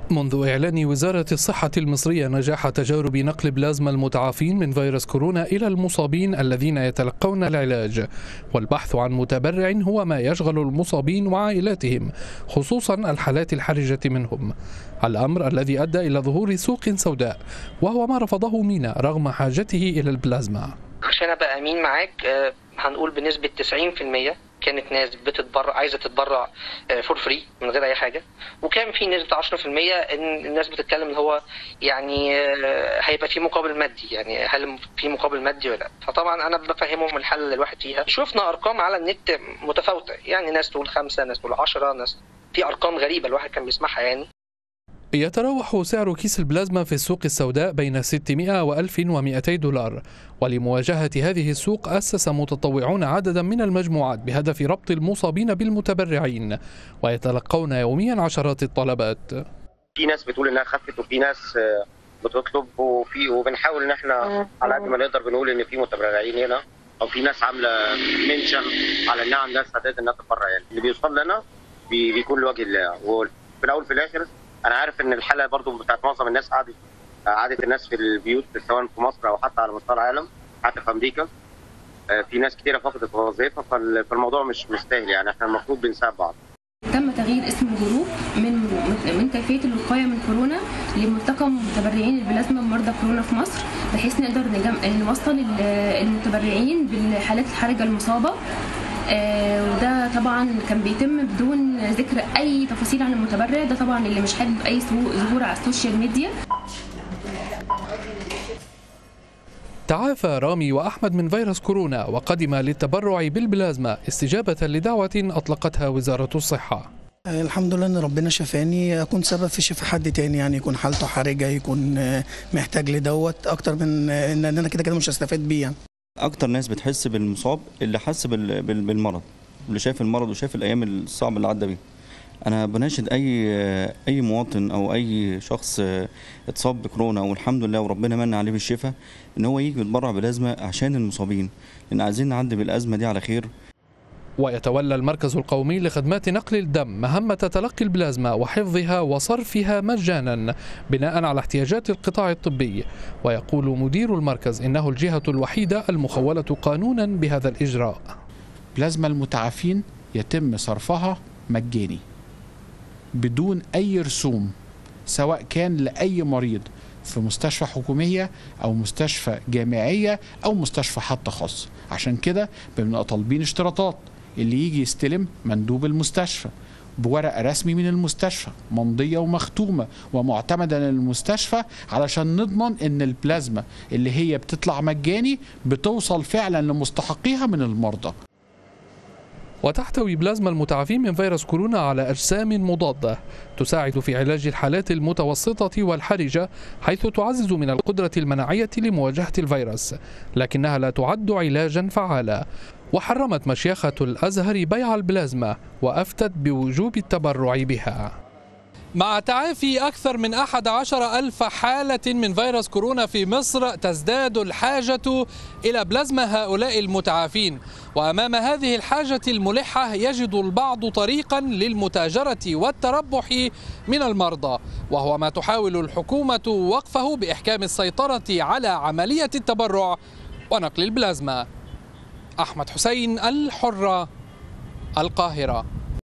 منذ إعلان وزارة الصحة المصرية نجاح تجارب نقل بلازما المتعافين من فيروس كورونا إلى المصابين الذين يتلقون العلاج والبحث عن متبرع هو ما يشغل المصابين وعائلاتهم خصوصا الحالات الحرجة منهم الأمر الذي أدى إلى ظهور سوق سوداء وهو ما رفضه مينا رغم حاجته إلى البلازما عشان ابقى امين معاك آه، هنقول بنسبه 90% كانت ناس بتتبرع عايزه تتبرع فور فري من غير اي حاجه وكان في نسبه 10% ان الناس بتتكلم اللي هو يعني آه، هيبقى في مقابل مادي يعني هل في مقابل مادي ولا لا فطبعا انا بفهمهم الحل اللي الواحد فيها شفنا ارقام على النت متفاوته يعني ناس تقول خمسه ناس تقول 10 ناس في ارقام غريبه الواحد كان بيسمعها يعني يتراوح سعر كيس البلازما في السوق السوداء بين 600 و 1200 دولار ولمواجهة هذه السوق أسس متطوعون عددا من المجموعات بهدف ربط المصابين بالمتبرعين ويتلقون يوميا عشرات الطلبات في ناس بتقول انها خفت وفي ناس آه، بتطلب وفي وبنحاول ان احنا على قد ما نقدر بنقول ان في متبرعين هنا او في ناس عامله منشن على انها عندها استعداد انها تتبرع يعني اللي بيوصل لنا بي- بيكون لوجه الله وفي الاول في الاخر انا عارف ان الحاله برضو بتاعت معظم الناس قعدت قعدت الناس في البيوت سواء في مصر او حتى على مستوى العالم حتى في امريكا آه، في ناس كتيره فقدت وظيفه فال- فالموضوع مش مستاهل يعني احنا المفروض بنساعد بعض تم تغيير اسم الجروب من من كيفيه الوقايه من كورونا لملتقى متبرعين البلازما مرضى كورونا في مصر بحيث نقدر نجم... نوصل ال- المتبرعين بالحالات الحرجه المصابه آه، وده طبعا كان بيتم بدون ذكر اي تفاصيل عن المتبرع ده طبعا اللي مش حابب اي سو- ظهور على السوشيال ميديا تعافى رامي وأحمد من فيروس كورونا وقدم للتبرع بالبلازما استجابة لدعوة أطلقتها وزارة الصحة الحمد لله ان ربنا شفاني اكون سبب في شفاء حد تاني يعني يكون حالته حرجه يكون آه، محتاج لدوت اكتر من آه، ان انا كده كده مش هستفاد بيه يعني. اكتر ناس بتحس بالمصاب اللي حس بال- بال- بالمرض اللي شايف المرض وشايف الايام الصعبه اللي عدى بيها انا بناشد اي اي مواطن او اي شخص اتصاب بكورونا والحمد لله وربنا من عليه بالشفاء ان هو يجي يتبرع بلازمه عشان المصابين لان عايزين نعدي بالازمه دي على خير ويتولى المركز القومي لخدمات نقل الدم مهمة تلقي البلازما وحفظها وصرفها مجانا بناء على احتياجات القطاع الطبي ويقول مدير المركز إنه الجهة الوحيدة المخولة قانونا بهذا الإجراء بلازما المتعافين يتم صرفها مجاني بدون أي رسوم سواء كان لأي مريض في مستشفى حكومية أو مستشفى جامعية أو مستشفى حتى خاص عشان كده بنبقى طالبين اشتراطات اللي يجي يستلم مندوب المستشفى بورقة رسمي من المستشفى ممضية ومختومة ومعتمدة للمستشفى علشان نضمن ان البلازما اللي هي بتطلع مجاني بتوصل فعلا لمستحقيها من المرضى وتحتوي بلازما المتعافين من فيروس كورونا على أجسام مضادة تساعد في علاج الحالات المتوسطة والحرجة حيث تعزز من القدرة المناعية لمواجهة الفيروس لكنها لا تعد علاجا فعالا وحرمت مشيخة الأزهر بيع البلازما وأفتت بوجوب التبرع بها مع تعافي أكثر من أحد عشر ألف حالة من فيروس كورونا في مصر تزداد الحاجة إلى بلازما هؤلاء المتعافين وأمام هذه الحاجة الملحة يجد البعض طريقا للمتاجرة والتربح من المرضى وهو ما تحاول الحكومة وقفه بإحكام السيطرة على عملية التبرع ونقل البلازما أحمد حسين الحرة القاهرة